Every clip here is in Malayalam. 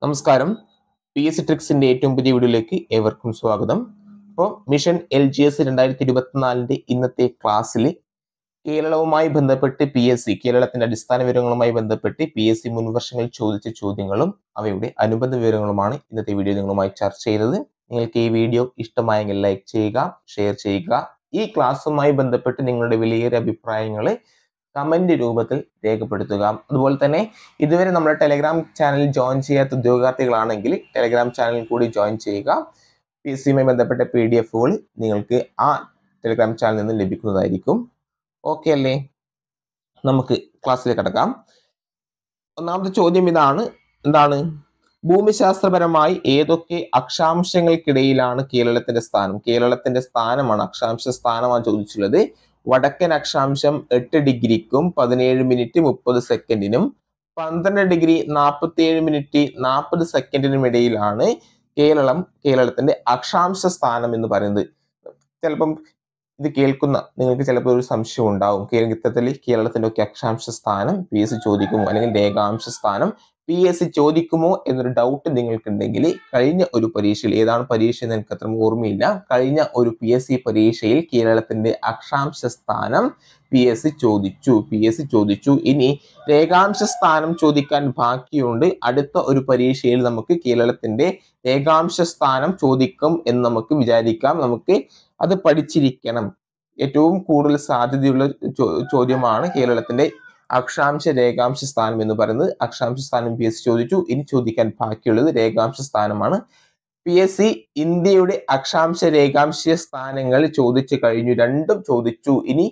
നമസ്കാരം പി എസ് സി ട്രിക്സിന്റെ ഏറ്റവും പുതിയ വീഡിയോയിലേക്ക് ഏവർക്കും സ്വാഗതം അപ്പോൾ മിഷൻ എൽ ജി എസ് രണ്ടായിരത്തി ഇരുപത്തിനാലിന്റെ ഇന്നത്തെ ക്ലാസ്സിൽ കേരളവുമായി ബന്ധപ്പെട്ട് പി എസ് സി കേരളത്തിന്റെ അടിസ്ഥാന വിവരങ്ങളുമായി ബന്ധപ്പെട്ട് പി എസ് സി മുൻവർഷങ്ങളിൽ ചോദിച്ച ചോദ്യങ്ങളും അവയുടെ അനുബന്ധ വിവരങ്ങളുമാണ് ഇന്നത്തെ വീഡിയോ നിങ്ങളുമായി ചർച്ച ചെയ്തത് നിങ്ങൾക്ക് ഈ വീഡിയോ ഇഷ്ടമായെങ്കിൽ ലൈക്ക് ചെയ്യുക ഷെയർ ചെയ്യുക ഈ ക്ലാസ്സുമായി ബന്ധപ്പെട്ട് നിങ്ങളുടെ വിലയേറിയ അഭിപ്രായങ്ങൾ കമന്റ് രൂപത്തിൽ രേഖപ്പെടുത്തുക അതുപോലെ തന്നെ ഇതുവരെ നമ്മുടെ ടെലഗ്രാം ചാനൽ ജോയിൻ ചെയ്യാത്ത ഉദ്യോഗാർത്ഥികളാണെങ്കിൽ ടെലഗ്രാം ചാനൽ കൂടി ജോയിൻ ചെയ്യുക പി എസ് സിയുമായി ബന്ധപ്പെട്ട പി ഡി എഫുകൾ നിങ്ങൾക്ക് ആ ടെലഗ്രാം ചാനലിൽ നിന്ന് ലഭിക്കുന്നതായിരിക്കും ഓക്കെ അല്ലേ നമുക്ക് ക്ലാസ്സിലേക്ക് കടക്കാം ഒന്നാമത്തെ ചോദ്യം ഇതാണ് എന്താണ് ഭൂമിശാസ്ത്രപരമായി ഏതൊക്കെ അക്ഷാംശങ്ങൾക്കിടയിലാണ് കേരളത്തിന്റെ സ്ഥാനം കേരളത്തിന്റെ സ്ഥാനമാണ് അക്ഷാംശ സ്ഥാനമാണ് ചോദിച്ചുള്ളത് വടക്കൻ അക്ഷാംശം എട്ട് ഡിഗ്രിക്കും പതിനേഴ് മിനിറ്റ് മുപ്പത് സെക്കൻഡിനും പന്ത്രണ്ട് ഡിഗ്രി നാൽപ്പത്തി ഏഴ് മിനിറ്റ് നാൽപ്പത് സെക്കൻഡിനും ഇടയിലാണ് കേരളം കേരളത്തിന്റെ അക്ഷാംശ സ്ഥാനം എന്ന് പറയുന്നത് ചിലപ്പം ഇത് കേൾക്കുന്ന നിങ്ങൾക്ക് ചിലപ്പോൾ ഒരു സംശയം ഉണ്ടാവും കേരളത്തിൽ കേരളത്തിന്റെ ഒക്കെ അക്ഷാംശ സ്ഥാനം പി എസ് സി ചോദിക്കുമോ അല്ലെങ്കിൽ രേഖാംശ സ്ഥാനം പി എസ് സി ചോദിക്കുമോ എന്നൊരു ഡൗട്ട് നിങ്ങൾക്കുണ്ടെങ്കിൽ കഴിഞ്ഞ ഒരു പരീക്ഷയിൽ ഏതാണ് പരീക്ഷ എന്ന് എനിക്ക് അത്ര ഓർമ്മയില്ല കഴിഞ്ഞ ഒരു പി എസ് സി പരീക്ഷയിൽ കേരളത്തിന്റെ അക്ഷാംശ സ്ഥാനം പി എസ് സി ചോദിച്ചു പി എസ് സി ചോദിച്ചു ഇനി രേഖാംശ സ്ഥാനം ചോദിക്കാൻ ബാക്കിയുണ്ട് അടുത്ത ഒരു പരീക്ഷയിൽ നമുക്ക് കേരളത്തിന്റെ രേഖാംശ സ്ഥാനം ചോദിക്കും എന്ന് നമുക്ക് വിചാരിക്കാം നമുക്ക് അത് പഠിച്ചിരിക്കണം ഏറ്റവും കൂടുതൽ സാധ്യതയുള്ള ചോ- ചോദ്യമാണ് കേരളത്തിന്റെ അക്ഷാംശ രേഖാംശ സ്ഥാനം എന്ന് പറയുന്നത് അക്ഷാംശ സ്ഥാനം പി എസ് സി ചോദിച്ചു ഇനി ചോദിക്കാൻ ബാക്കിയുള്ളത് രേഖാംശ സ്ഥാനമാണ് പി എസ് സി ഇന്ത്യയുടെ അക്ഷാംശ രേഖാംശ സ്ഥാനങ്ങൾ ചോദിച്ചു കഴിഞ്ഞു രണ്ടും ചോദിച്ചു ഇനി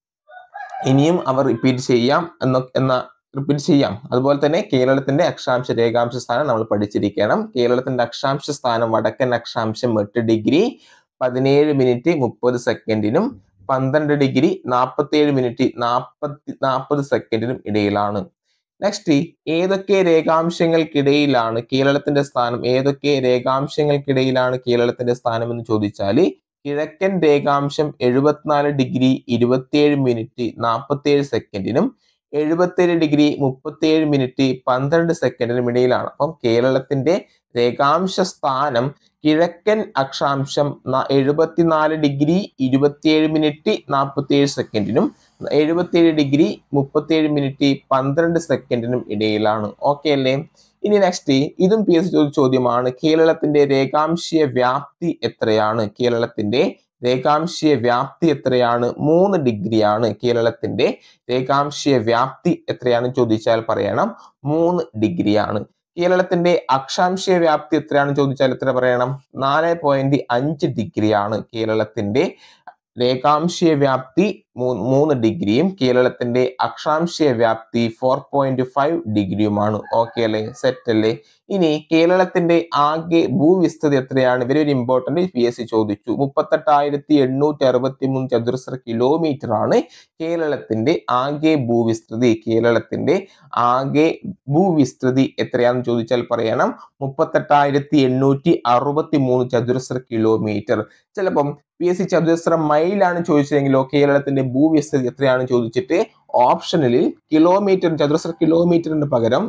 ഇനിയും അവർ റിപ്പീറ്റ് ചെയ്യാം എന്ന എന്ന റിപ്പീറ്റ് ചെയ്യാം അതുപോലെ തന്നെ കേരളത്തിന്റെ അക്ഷാംശ രേഖാംശ സ്ഥാനം നമ്മൾ പഠിച്ചിരിക്കണം കേരളത്തിന്റെ അക്ഷാംശ സ്ഥാനം വടക്കൻ അക്ഷാംശം എട്ട് ഡിഗ്രി പതിനേഴ് മിനിറ്റ് മുപ്പത് സെക്കൻഡിനും പന്ത്രണ്ട് ഡിഗ്രി നാൽപ്പത്തി ഏഴ് മിനിറ്റ് നാൽപ്പത്തി നാൽപ്പത് സെക്കൻഡിനും ഇടയിലാണ് നെക്സ്റ്റ് ഏതൊക്കെ രേഖാംശങ്ങൾക്കിടയിലാണ് കേരളത്തിന്റെ സ്ഥാനം ഏതൊക്കെ രേഖാംശങ്ങൾക്കിടയിലാണ് കേരളത്തിന്റെ സ്ഥാനം എന്ന് ചോദിച്ചാൽ കിഴക്കൻ രേഖാംശം എഴുപത്തിനാല് ഡിഗ്രി ഇരുപത്തിയേഴ് മിനിറ്റ് നാൽപ്പത്തിയേഴ് സെക്കൻഡിനും എഴുപത്തേഴ് ഡിഗ്രി മുപ്പത്തിയേഴ് മിനിറ്റ് പന്ത്രണ്ട് സെക്കൻഡിനും ഇടയിലാണ് അപ്പം കേരളത്തിന്റെ രേഖാംശ സ്ഥാനം കിഴക്കൻ അക്ഷാംശം ന- എഴുപത്തിനാല് ഡിഗ്രി ഇരുപത്തിയേഴ് മിനിറ്റ് നാൽപ്പത്തിയേഴ് സെക്കൻഡിനും എഴുപത്തിയേഴ് ഡിഗ്രി മുപ്പത്തിയേഴ് മിനിറ്റ് പന്ത്രണ്ട് സെക്കൻഡിനും ഇടയിലാണ് ഓക്കെ അല്ലേ ഇനി നെക്സ്റ്റ് ഇതും പി എസ് സി ചോദ്യമാണ് കേരളത്തിന്റെ രേഖാംശീയ വ്യാപ്തി എത്രയാണ് കേരളത്തിന്റെ രേഖാംശീയ വ്യാപ്തി എത്രയാണ് മൂന്ന് ഡിഗ്രിയാണ് കേരളത്തിന്റെ രേഖാംശീയ വ്യാപ്തി എത്രയാണ് ചോദിച്ചാൽ പറയണം മൂന്ന് ഡിഗ്രിയാണ് കേരളത്തിന്റെ അക്ഷാംശീയ വ്യാപ്തി എത്രയാണ് ചോദിച്ചാൽ എത്ര പറയണം നാല് പോയിന്റ് അഞ്ച് ഡിഗ്രിയാണ് കേരളത്തിന്റെ രേഖാംശീയ വ്യാപ്തി മൂ- മൂന്ന് ഡിഗ്രിയും കേരളത്തിന്റെ അക്ഷാംശീയ വ്യാപ്തി ഫോർ പോയിന്റ് ഫൈവ് ഡിഗ്രിയുമാണ് ഓക്കെ അല്ലേ സെറ്റ് അല്ലേ ഇനി കേരളത്തിന്റെ ആകെ ഭൂവിസ്തൃതി എത്രയാണ് very very important P S C ചോദിച്ചു മുപ്പത്തെട്ടായിരത്തി എണ്ണൂറ്റി അറുപത്തി മൂന്ന് ചതുരശ്ര കിലോമീറ്റർ ആണ് കേരളത്തിന്റെ ആകെ ഭൂവിസ്തൃതി കേരളത്തിന്റെ ആകെ ഭൂവിസ്തൃതി എത്രയാണെന്ന് ചോദിച്ചാൽ പറയണം മുപ്പത്തെട്ടായിരത്തി എണ്ണൂറ്റി അറുപത്തി മൂന്ന് ചതുരശ്ര കിലോമീറ്റർ ചിലപ്പം പി എസ് സി ചതുരശ്ര മൈലാണ് ചോദിച്ചതെങ്കിലോ കേരളത്തിന്റെ ഭൂവിസ്തൃതി എത്രയാണ് ചോദിച്ചിട്ട് ഓപ്ഷനിൽ കിലോമീറ്റർ ചതുരശ്ര കിലോമീറ്ററിന് പകരം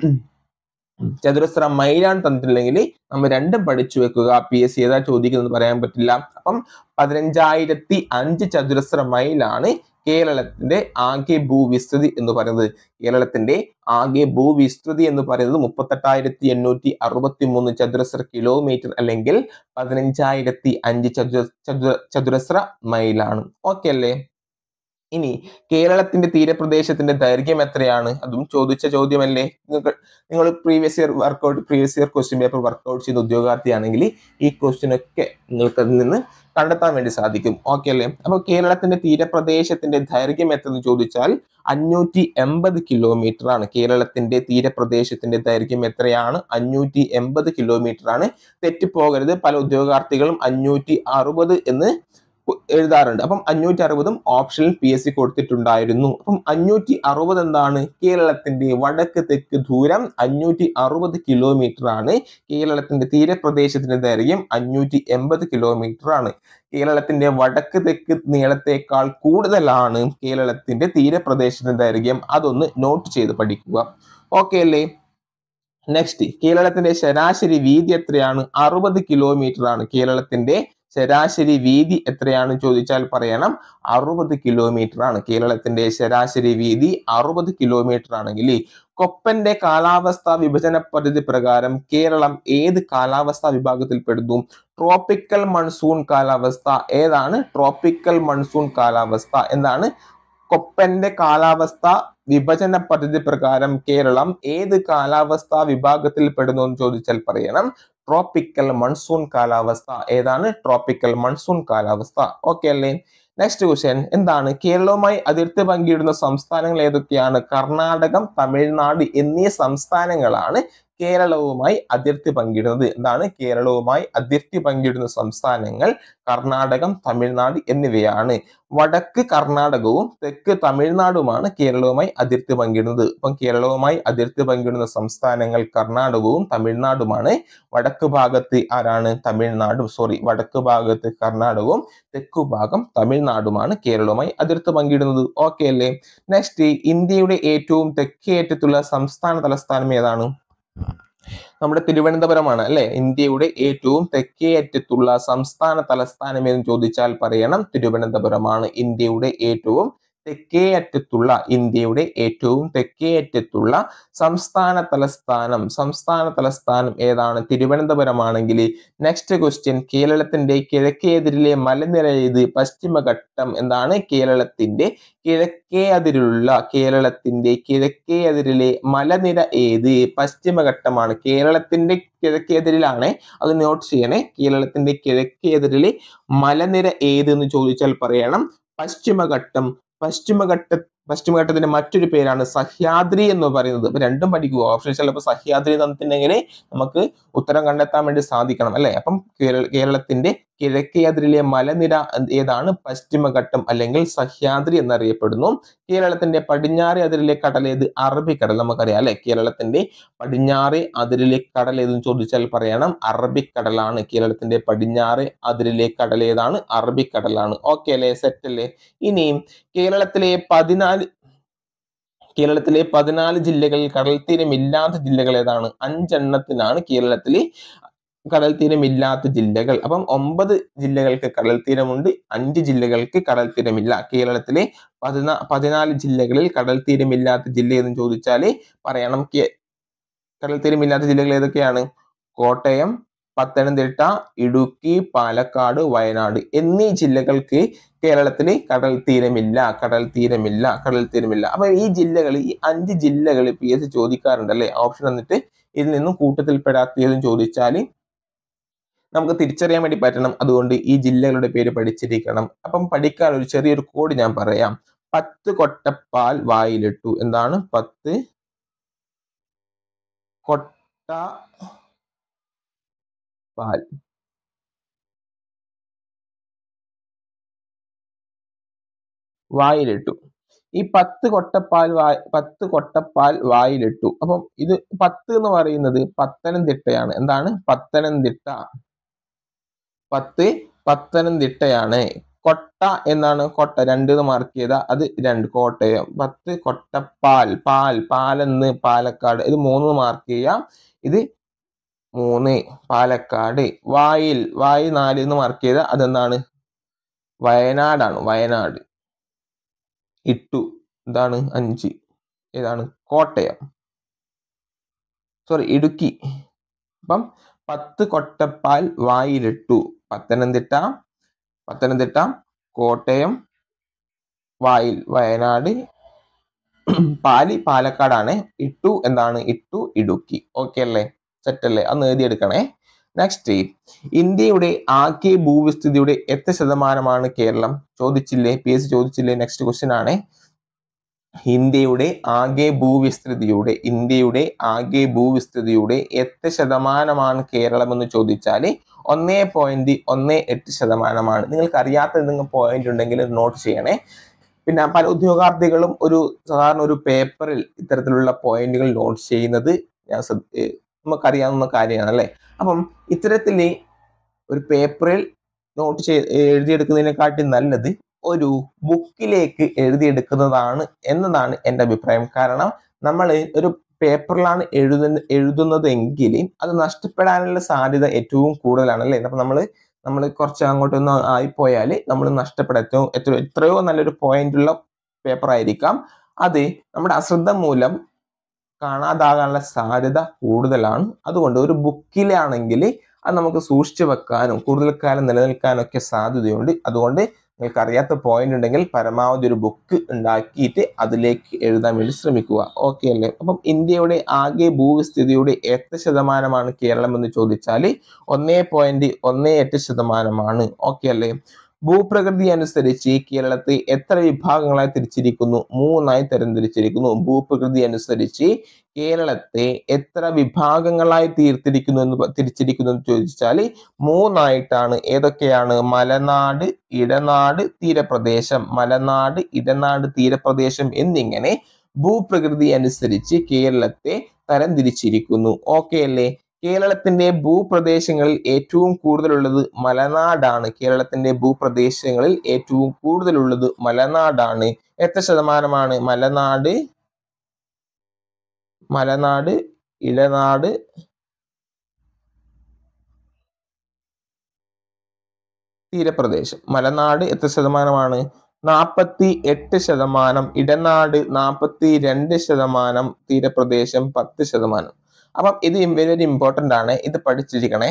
ചതുരശ്ര മൈലാണ് തന്നിട്ടില്ലെങ്കിൽ നമ്മൾ രണ്ടും പഠിച്ചു വെക്കുക പി എസ് സി ഏതാ ചോദിക്കുന്നത് പറയാൻ പറ്റില്ല അപ്പം പതിനഞ്ചായിരത്തി അഞ്ച് ചതുരശ്ര മൈലാണ് കേരളത്തിന്റെ ആകെ ഭൂവിസ്തൃതി എന്ന് പറയുന്നത് കേരളത്തിന്റെ ആകെ ഭൂവിസ്തൃതി എന്ന് പറയുന്നത് മുപ്പത്തെട്ടായിരത്തി എണ്ണൂറ്റി അറുപത്തി മൂന്ന് ചതുരശ്ര കിലോമീറ്റർ അല്ലെങ്കിൽ പതിനഞ്ചായിരത്തി അഞ്ച് ചതുര ചതുര ചതുരശ്ര മൈലാണ് ഓക്കെ അല്ലേ ഇനി കേരളത്തിന്റെ തീരപ്രദേശത്തിന്റെ ദൈർഘ്യം എത്രയാണ് അതും ചോദിച്ച ചോദ്യമല്ലേ നിങ്ങൾക്ക് നിങ്ങൾ previous year workout previous year question paper workout ചെയ്ത ഉദ്യോഗാർത്ഥിയാണെങ്കിൽ ഈ ക്വസ്റ്റ്യൻ ഒക്കെ നിങ്ങൾക്ക് അതിൽ നിന്ന് കണ്ടെത്താൻ വേണ്ടി സാധിക്കും ഓക്കെ അല്ലേ അപ്പോൾ കേരളത്തിന്റെ തീരപ്രദേശത്തിന്റെ ദൈർഘ്യം എത്രയെന്ന് ചോദിച്ചാൽ അഞ്ഞൂറ്റി എൺപത് കിലോമീറ്റർ ആണ് കേരളത്തിന്റെ തീരപ്രദേശത്തിന്റെ ദൈർഘ്യം എത്രയാണ് അഞ്ഞൂറ്റി എൺപത് കിലോമീറ്റർ ആണ് തെറ്റിപ്പോകരുത് പല ഉദ്യോഗാർത്ഥികളും അഞ്ഞൂറ്റി അറുപത് എന്ന് കു- എഴുതാറുണ്ട് അപ്പം അഞ്ഞൂറ്റി അറുപതും ഓപ്ഷനിൽ പി എസ് സി കൊടുത്തിട്ടുണ്ടായിരുന്നു അപ്പം അഞ്ഞൂറ്റി അറുപത് എന്താണ് കേരളത്തിന്റെ വടക്ക് തെക്ക് ദൂരം അഞ്ഞൂറ്റി അറുപത് കിലോമീറ്റർ ആണ് കേരളത്തിന്റെ തീരപ്രദേശത്തിന്റെ ദൈർഘ്യം അഞ്ഞൂറ്റി എൺപത് കിലോമീറ്റർ ആണ് കേരളത്തിന്റെ വടക്ക് തെക്ക് നീളത്തേക്കാൾ കൂടുതലാണ് കേരളത്തിന്റെ തീരപ്രദേശത്തിന്റെ ദൈർഘ്യം അതൊന്ന് നോട്ട് ചെയ്ത് പഠിക്കുക ഓക്കെ അല്ലേ നെക്സ്റ്റ് കേരളത്തിന്റെ ശരാശരി വീതി എത്രയാണ് അറുപത് കിലോമീറ്റർ ആണ് കേരളത്തിന്റെ ശരാശരി വീതി എത്രയാണ് ചോദിച്ചാൽ പറയണം അറുപത് കിലോമീറ്റർ ആണ് കേരളത്തിന്റെ ശരാശരി വീതി അറുപത് കിലോമീറ്റർ ആണെങ്കിൽ കൊപ്പന്റെ കാലാവസ്ഥാ വിഭജന പദ്ധതി പ്രകാരം കേരളം ഏത് കാലാവസ്ഥാ വിഭാഗത്തിൽ പെടുന്നു ട്രോപ്പിക്കൽ മൺസൂൺ കാലാവസ്ഥ ഏതാണ് ട്രോപ്പിക്കൽ മൺസൂൺ കാലാവസ്ഥ എന്താണ് കൊപ്പന്റെ കാലാവസ്ഥ വിഭജന പദ്ധതി പ്രകാരം കേരളം ഏത് കാലാവസ്ഥാ വിഭാഗത്തിൽ പെടുന്നു എന്ന് ചോദിച്ചാൽ പറയണം ട്രോപ്പിക്കൽ മൺസൂൺ കാലാവസ്ഥ ഏതാണ് ട്രോപ്പിക്കൽ മൺസൂൺ കാലാവസ്ഥ ഓക്കെ അല്ലേ നെക്സ്റ്റ് ക്വസ്റ്റ്യൻ എന്താണ് കേരളവുമായി അതിർത്തി പങ്കിടുന്ന സംസ്ഥാനങ്ങൾ ഏതൊക്കെയാണ് കർണാടകം തമിഴ്നാട് എന്നീ സംസ്ഥാനങ്ങളാണ് കേരളവുമായി അതിർത്തി പങ്കിടുന്നത് എന്താണ് കേരളവുമായി അതിർത്തി പങ്കിടുന്ന സംസ്ഥാനങ്ങൾ കർണാടകം തമിഴ്നാട് എന്നിവയാണ് വടക്ക് കർണാടകവും തെക്ക് തമിഴ്നാടുമാണ് കേരളവുമായി അതിർത്തി പങ്കിടുന്നത് അപ്പം കേരളവുമായി അതിർത്തി പങ്കിടുന്ന സംസ്ഥാനങ്ങൾ കർണാടകവും തമിഴ്നാടുമാണ് വടക്ക് ഭാഗത്ത് ആരാണ് തമിഴ്നാടും സോറി വടക്ക് ഭാഗത്ത് കർണാടകവും തെക്കു ഭാഗം തമിഴ്നാടുമാണ് കേരളവുമായി അതിർത്തി പങ്കിടുന്നത് ഓക്കെ അല്ലേ നെക്സ്റ്റ് ഇന്ത്യയുടെ ഏറ്റവും തെക്കേ അറ്റത്തുള്ള സംസ്ഥാന തലസ്ഥാനം ഏതാണ് നമ്മുടെ തിരുവനന്തപുരമാണ് അല്ലെ ഇന്ത്യയുടെ ഏറ്റവും തെക്കേ അറ്റത്തുള്ള സംസ്ഥാന തലസ്ഥാനം എന്ന് ചോദിച്ചാൽ പറയണം തിരുവനന്തപുരമാണ് ഇന്ത്യയുടെ ഏറ്റവും തെക്കേ അറ്റത്തുള്ള ഇന്ത്യയുടെ ഏറ്റവും തെക്കേ അറ്റത്തുള്ള സംസ്ഥാന തലസ്ഥാനം സംസ്ഥാന തലസ്ഥാനം ഏതാണ് തിരുവനന്തപുരമാണെങ്കിൽ നെക്സ്റ്റ് ക്വസ്റ്റ്യൻ കേരളത്തിന്റെ കിഴക്കേ അതിരിലെ മലനിര ഏത് പശ്ചിമഘട്ടം എന്താണ് കേരളത്തിന്റെ കിഴക്കേ അതിരിലുള്ള കേരളത്തിന്റെ കിഴക്കേ അതിരിലെ മലനിര ഏത് പശ്ചിമഘട്ടമാണ് കേരളത്തിന്റെ കിഴക്കേ അതിരിലാണ് അത് നോട്ട് ചെയ്യണേ കേരളത്തിന്റെ കിഴക്കേ അതിരിലെ മലനിര ഏത് എന്ന് ചോദിച്ചാൽ പറയണം പശ്ചിമഘട്ടം പശ്ചിമഘട്ട പശ്ചിമഘട്ടത്തിന്റെ മറ്റൊരു പേരാണ് സഹ്യാദ്രി എന്ന് പറയുന്നത് അപ്പൊ രണ്ടും പഠിക്കുക ഓപ്ഷൻ ചിലപ്പോൾ സഹ്യാദ്രി തന്നിട്ടുണ്ടെങ്കിൽ നമുക്ക് ഉത്തരം കണ്ടെത്താൻ വേണ്ടി സാധിക്കണം അല്ലെ അപ്പം കേരള കേരളത്തിന്റെ കിഴക്കേ അതിരിലെ മലനിര ഏതാണ് പശ്ചിമഘട്ടം അല്ലെങ്കിൽ സഹ്യാദ്രി എന്നറിയപ്പെടുന്നു കേരളത്തിന്റെ പടിഞ്ഞാറ് അതിരിലെ കടൽ ഏത് അറബിക്കടൽ നമുക്കറിയാം അല്ലെ കേരളത്തിന്റെ പടിഞ്ഞാറ് അതിരിലെ കടൽ ഏതെന്ന് ചോദിച്ചാൽ പറയണം അറബിക്കടലാണ് കേരളത്തിന്റെ പടിഞ്ഞാറ് അതിരിലെ കടൽ ഏതാണ് അറബിക്കടലാണ് ഓക്കെ അല്ലേ സെറ്റ് അല്ലേ ഇനിയും കേരളത്തിലെ പതിനാല് കേരളത്തിലെ പതിനാല് ജില്ലകളിൽ കടൽ തീരമില്ലാത്ത ജില്ലകൾ ഏതാണ് അഞ്ചെണ്ണത്തിനാണ് കേരളത്തിലെ കടൽ തീരമില്ലാത്ത ജില്ലകൾ അപ്പം ഒമ്പത് ജില്ലകൾക്ക് കടൽ തീരമുണ്ട് അഞ്ച് ജില്ലകൾക്ക് കടൽ തീരമില്ല കേരളത്തിലെ പതിനാ പതിനാല് ജില്ലകളിൽ കടൽ തീരമില്ലാത്ത ജില്ല എന്ന് ചോദിച്ചാൽ പറയണം കേ- കടൽ തീരമില്ലാത്ത ജില്ലകൾ ഏതൊക്കെയാണ് കോട്ടയം പത്തനംതിട്ട ഇടുക്കി പാലക്കാട് വയനാട് എന്നീ ജില്ലകൾക്ക് കേരളത്തിൽ കടൽ തീരമില്ല കടൽ തീരമില്ല കടൽ തീരമില്ല അപ്പൊ ഈ ജില്ലകൾ ഈ അഞ്ച് ജില്ലകൾ പി എസ് സി ചോദിക്കാറുണ്ട് അല്ലെ ഓപ്ഷൻ എന്നിട്ട് ഇതിൽ നിന്നും കൂട്ടത്തിൽപ്പെടാത്തതും ചോദിച്ചാൽ നമുക്ക് തിരിച്ചറിയാൻ വേണ്ടി പറ്റണം അതുകൊണ്ട് ഈ ജില്ലകളുടെ പേര് പഠിച്ചിരിക്കണം അപ്പം പഠിക്കാൻ ഒരു ചെറിയൊരു കോഡ് ഞാൻ പറയാം പത്ത് കൊട്ടപ്പാൽ വായിലിട്ടു എന്താണ് പത്ത് കൊട്ട പാൽ വായിലിട്ടു ഈ പത്ത് കൊട്ടപ്പാൽ വായ പത്ത് കൊട്ടപ്പാൽ വായിലിട്ടു അപ്പം ഇത് പത്ത് എന്ന് പറയുന്നത് പത്തനംതിട്ടയാണ് എന്താണ് പത്തനംതിട്ട പത്ത് പത്തനംതിട്ടയാണ് കൊട്ട എന്നാണ് കൊട്ട രണ്ട് എന്ന് മാർക്ക് ചെയ്ത അത് രണ്ട് കോട്ടയം പത്ത് കൊട്ടപ്പാൽ പാൽ പാലെന്ന് പാലക്കാട് ഇത് മൂന്ന് മാർക്ക് ചെയ്യാം ഇത് മൂന്ന് പാലക്കാട് വായിൽ വായി നാല് എന്ന് മാർക്ക് ചെയ്ത അതെന്താണ് വയനാടാണ് വയനാട് ഇട്ടു എന്താണ് അഞ്ച് ഏതാണ് കോട്ടയം സോറി ഇടുക്കി അപ്പം പത്ത് കൊട്ടപ്പാൽ വായിലിട്ടു പത്തനംതിട്ട പത്തനംതിട്ട കോട്ടയം വായിൽ വയനാട് പാലി പാലക്കാടാണ് ഇട്ടു എന്താണ് ഇട്ടു ഇടുക്കി ഓക്കെ അല്ലേ സെറ്റ് അല്ലേ അത് എഴുതിയെടുക്കണേ നെക്സ്റ്റ് ഇന്ത്യയുടെ ആകെ ഭൂവിസ്തൃതിയുടെ എത്ര ശതമാനമാണ് കേരളം ചോദിച്ചില്ലേ പി എസ് ചോദിച്ചില്ലേ നെക്സ്റ്റ് ക്വസ്റ്റ്യൻ ആണ് ഇന്ത്യയുടെ ആകെ ഭൂവിസ്തൃതിയുടെ ഇന്ത്യയുടെ ആകെ ഭൂവിസ്തൃതിയുടെ എത്ര ശതമാനമാണ് കേരളം എന്ന് ചോദിച്ചാൽ ഒന്നേ പോയിന്റ് ഒന്ന് എട്ട് ശതമാനമാണ് നിങ്ങൾക്ക് അറിയാത്ത എന്തെങ്കിലും പോയിന്റ് ഉണ്ടെങ്കിൽ നോട്ട് ചെയ്യണേ പിന്നെ പല ഉദ്യോഗാർത്ഥികളും ഒരു സാധാരണ ഒരു പേപ്പറിൽ ഇത്തരത്തിലുള്ള പോയിന്റുകൾ നോട്ട് ചെയ്യുന്നത് ഞാൻ ശ്രദ്ധ- ഏർ നമുക്കറിയാവുന്ന കാര്യമാണ് അല്ലെ അപ്പം ഇത്തരത്തില് ഒരു പേപ്പറിൽ നോട്ട് ചെയ്ത് എഴുതിയെടുക്കുന്നതിനെക്കാട്ടി നല്ലത് ഒരു ബുക്കിലേക്ക് എഴുതിയെടുക്കുന്നതാണ് എന്നതാണ് എൻ്റെ അഭിപ്രായം കാരണം നമ്മൾ ഒരു പേപ്പറിലാണ് എഴുതുന്ന എഴുതുന്നതെങ്കിൽ അത് നഷ്ടപ്പെടാനുള്ള സാധ്യത ഏറ്റവും കൂടുതലാണ് അല്ലേ അപ്പൊ നമ്മൾ നമ്മൾ കുറച്ച് അങ്ങോട്ടൊന്ന് ആയിപ്പോയാൽ നമ്മൾ നഷ്ടപ്പെടാം ഏറ്റവും എത്ര എത്രയോ നല്ലൊരു പോയിന്റ് ഉള്ള പേപ്പർ ആയിരിക്കാം അത് നമ്മുടെ അശ്രദ്ധ മൂലം കാണാതാകാനുള്ള സാധ്യത കൂടുതലാണ് അതുകൊണ്ട് ഒരു ബുക്കിലാണെങ്കിൽ അത് നമുക്ക് സൂക്ഷിച്ചു വെക്കാനും കൂടുതൽ കാലം നിലനിൽക്കാനും ഒക്കെ സാധ്യതയുണ്ട് അതുകൊണ്ട് നിങ്ങൾക്ക് അറിയാത്ത പോയിന്റ് ഉണ്ടെങ്കിൽ പരമാവധി ഒരു ബുക്ക് ഉണ്ടാക്കിയിട്ട് അതിലേക്ക് എഴുതാൻ വേണ്ടി ശ്രമിക്കുക ഓക്കെ അല്ലേ അപ്പം ഇന്ത്യയുടെ ആകെ ഭൂവിസ്ഥിതിയുടെ എത്ര ശതമാനമാണ് കേരളം എന്ന് ചോദിച്ചാൽ ഒന്നേ പോയിന്റ് ഒന്നേ എട്ട് ശതമാനമാണ് ഓക്കെ അല്ലേ ഭൂപ്രകൃതി അനുസരിച്ച് കേരളത്തെ എത്ര വിഭാഗങ്ങളായി തിരിച്ചിരിക്കുന്നു മൂന്നായി തരംതിരിച്ചിരിക്കുന്നു ഭൂപ്രകൃതി അനുസരിച്ച് കേരളത്തെ എത്ര വിഭാഗങ്ങളായി തീർത്തിരിക്കുന്നു എന്ന് പ- തിരിച്ചിരിക്കുന്നു എന്ന് ചോദിച്ചാൽ മൂന്നായിട്ടാണ് ഏതൊക്കെയാണ് മലനാട് ഇടനാട് തീരപ്രദേശം മലനാട് ഇടനാട് തീരപ്രദേശം എന്നിങ്ങനെ ഭൂപ്രകൃതി അനുസരിച്ച് കേരളത്തെ തരംതിരിച്ചിരിക്കുന്നു ഓക്കെ അല്ലേ കേരളത്തിന്റെ ഭൂപ്രദേശങ്ങളിൽ ഏറ്റവും കൂടുതലുള്ളത് മലനാടാണ് കേരളത്തിന്റെ ഭൂപ്രദേശങ്ങളിൽ ഏറ്റവും കൂടുതലുള്ളത് മലനാടാണ് എത്ര ശതമാനമാണ് മലനാട് മലനാട് ഇടനാട് തീരപ്രദേശം മലനാട് എത്ര ശതമാനമാണ് നാൽപ്പത്തി എട്ട് ശതമാനം ഇടനാട് നാൽപ്പത്തി രണ്ട് ശതമാനം തീരപ്രദേശം പത്ത് ശതമാനം അപ്പം ഇത് വളരെ ഇമ്പോർട്ടന്റ് ആണ് ഇത് പഠിച്ചിരിക്കണേ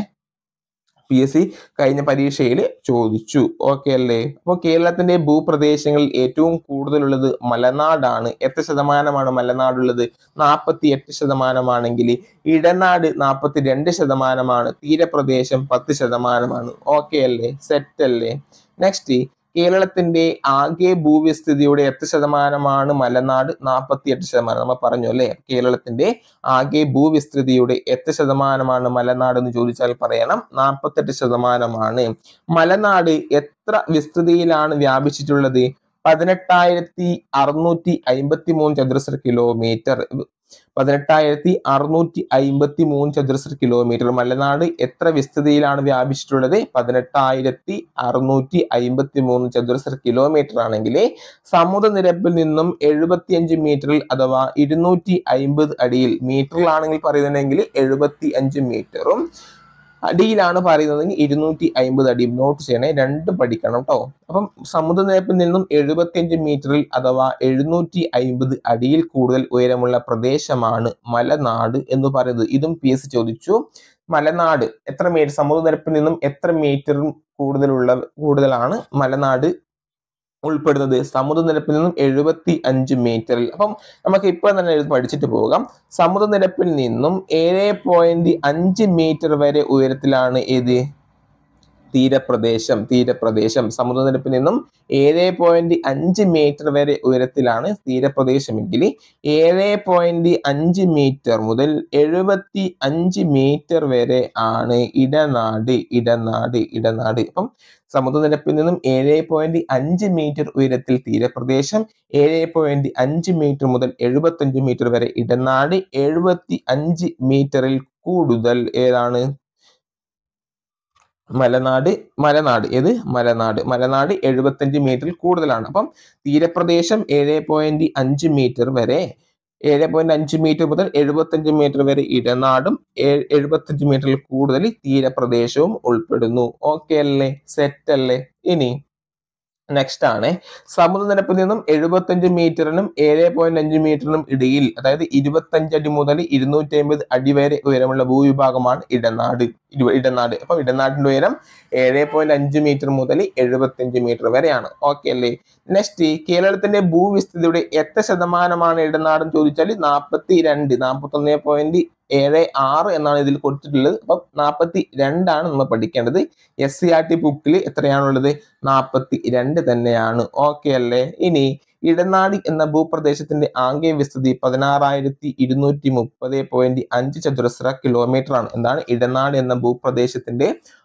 പി എസ് സി കഴിഞ്ഞ പരീക്ഷയിൽ ചോദിച്ചു ഓക്കെ അല്ലേ അപ്പോൾ കേരളത്തിന്റെ ഭൂപ്രദേശങ്ങളിൽ ഏറ്റവും കൂടുതലുള്ളത് മലനാടാണ് എത്ര ശതമാനമാണ് മലനാടുള്ളത് നാൽപ്പത്തി എട്ട് ശതമാനമാണെങ്കിൽ ഇടനാട് നാൽപ്പത്തി രണ്ട് ശതമാനമാണ് തീരപ്രദേശം പത്ത് ശതമാനമാണ് ഓക്കെ അല്ലേ സെറ്റ് അല്ലേ നെക്സ്റ്റ് കേരളത്തിന്റെ ആകെ ഭൂവിസ്ഥിതിയുടെ എത്ര ശതമാനമാണ് മലനാട് നാൽപ്പത്തി എട്ട് ശതമാനം നമ്മൾ പറഞ്ഞു അല്ലേ കേരളത്തിന്റെ ആകെ ഭൂവിസ്തൃതിയുടെ എത്ര ശതമാനമാണ് മലനാട് എന്ന് ചോദിച്ചാൽ പറയണം നാൽപ്പത്തെട്ട് ശതമാനമാണ് മലനാട് എത്ര വിസ്തൃതിയിലാണ് വ്യാപിച്ചിട്ടുള്ളത് പതിനെട്ടായിരത്തി അറുന്നൂറ്റി അയിമ്പത്തി മൂന്ന് ചതുരശ്ര കിലോമീറ്റർ പതിനെട്ടായിരത്തി അറുന്നൂറ്റി അയിമ്പത്തി മൂന്ന് ചതുരശ്ര കിലോമീറ്റർ മലനാട് എത്ര വിസ്തൃതിയിലാണ് വ്യാപിച്ചിട്ടുള്ളത് പതിനെട്ടായിരത്തി അറുന്നൂറ്റി അയിമ്പത്തി മൂന്ന് ചതുരശ്ര കിലോമീറ്റർ ആണെങ്കിൽ സമുദ്രനിരപ്പിൽ നിന്നും എഴുപത്തിയഞ്ച് മീറ്ററിൽ അഥവാ ഇരുന്നൂറ്റി അയിമ്പത് അടിയിൽ മീറ്ററിലാണെങ്കിൽ പറയുന്നുണ്ടെങ്കിൽ എഴുപത്തി അഞ്ച് മീറ്ററും അടിയിലാണ് പറയുന്നതെങ്കിൽ ഇരുന്നൂറ്റി അയിമ്പത് അടി നോട്ട് ചെയ്യണേ രണ്ടും പഠിക്കണം കേട്ടോ അപ്പം സമുദ്രനിരപ്പിൽ നിന്നും എഴുപത്തിയഞ്ച് മീറ്ററിൽ അഥവാ എഴുന്നൂറ്റി അയിമ്പത് അടിയിൽ കൂടുതൽ ഉയരമുള്ള പ്രദേശമാണ് മലനാട് എന്ന് പറയുന്നത് ഇതും പി എസ് ചോദിച്ചു മലനാട് എത്ര മീറ്റർ സമുദ്രനിരപ്പിൽ നിന്നും എത്ര മീറ്റർ കൂടുതലുള്ള കൂടുതലാണ് മലനാട് ഉൾപ്പെടുന്നത് സമുദ്രനിരപ്പിൽ നിന്നും എഴുപത്തി അഞ്ച് മീറ്ററിൽ അപ്പം നമുക്ക് ഇപ്പോൾ തന്നെ ഇത് പഠിച്ചിട്ട് പോകാം സമുദ്രനിരപ്പിൽ നിന്നും ഏഴ് പോയിന്റ് അഞ്ച് മീറ്റർ വരെ ഉയരത്തിലാണ് ഏത് തീരപ്രദേശം തീരപ്രദേശം സമുദ്രനിരപ്പിൽ നിന്നും ഏഴ് പോയിന്റ് അഞ്ച് മീറ്റർ വരെ ഉയരത്തിലാണ് തീരപ്രദേശമെങ്കിൽ ഏഴ് പോയിന്റ് അഞ്ച് മീറ്റർ മുതൽ എഴുപത്തി അഞ്ച് മീറ്റർ വരെ ആണ് ഇടനാട് ഇടനാട് ഇടനാട് അപ്പം സമുദ്രനിരപ്പിൽ നിന്നും ഏഴ് പോയിന്റ് അഞ്ച് മീറ്റർ ഉയരത്തിൽ തീരപ്രദേശം ഏഴ് പോയിന്റ് അഞ്ച് മീറ്റർ മുതൽ എഴുപത്തഞ്ച് മീറ്റർ വരെ ഇടനാട് എഴുപത്തി അഞ്ച് മീറ്ററിൽ കൂടുതൽ ഏതാണ് മലനാട് മലനാട് ഏത് മലനാട് മലനാട് എഴുപത്തഞ്ച് മീറ്ററിൽ കൂടുതലാണ് അപ്പം തീരപ്രദേശം ഏഴ് പോയിന്റ് അഞ്ച് മീറ്റർ വരെ ഏഴ് പോയിന്റ് അഞ്ച് മീറ്റർ മുതൽ എഴുപത്തഞ്ച് മീറ്റർ വരെ ഇടനാടും ഏ- എഴുപത്തഞ്ച് മീറ്ററിൽ കൂടുതൽ തീരപ്രദേശവും ഉൾപ്പെടുന്നു ഓക്കെ അല്ലേ സെറ്റ് അല്ലേ ഇനി നെക്സ്റ്റ് ആണ് സമുദ്രനിരപ്പിൽ നിന്നും എഴുപത്തഞ്ച് മീറ്ററിനും ഏഴ് പോയിന്റ് അഞ്ച് മീറ്ററിനും ഇടയിൽ അതായത് ഇരുപത്തഞ്ച് അടി മുതൽ ഇരുന്നൂറ്റി അമ്പത് അടി വരെ ഉയരമുള്ള ഭൂവിഭാഗമാണ് ഇടനാട് ഇരു- ഇടനാട് അപ്പൊ ഇടനാടിന്റെ ഉയരം ഏഴ് പോയിന്റ് അഞ്ച് മീറ്റർ മുതൽ എഴുപത്തഞ്ച് മീറ്റർ വരെയാണ് ഓക്കെ അല്ലേ നെക്സ്റ്റ് കേരളത്തിന്റെ ഭൂവിസ്തൃതിയുടെ എത്ര ശതമാനമാണ് ഇടനാട് എന്ന് ചോദിച്ചാൽ നാൽപ്പത്തി രണ്ട് നാൽപ്പത്തി ഒന്ന് പോയിന്റ് ഏഴ് ആറ് എന്നാണ് ഇതിൽ കൊടുത്തിട്ടുള്ളത് അപ്പം നാൽപ്പത്തി രണ്ടാണ് നമ്മൾ പഠിക്കേണ്ടത് എസ് സി ആർ ടി ബുക്കിൽ എത്രയാണുള്ളത് നാൽപ്പത്തി രണ്ട് തന്നെയാണ് ഓക്കെ അല്ലേ ഇനി ഇടനാട് എന്ന ഭൂപ്രദേശത്തിന്റെ ആകെ വിസ്തൃതി പതിനാറായിരത്തി ഇരുന്നൂറ്റി മുപ്പത് പോയിന്റ് അഞ്ച് ചതുരശ്ര കിലോമീറ്റർ ആണ് എന്താണ് ഇടനാട് എന്ന ഭൂപ്രദേശത്തിന്റെ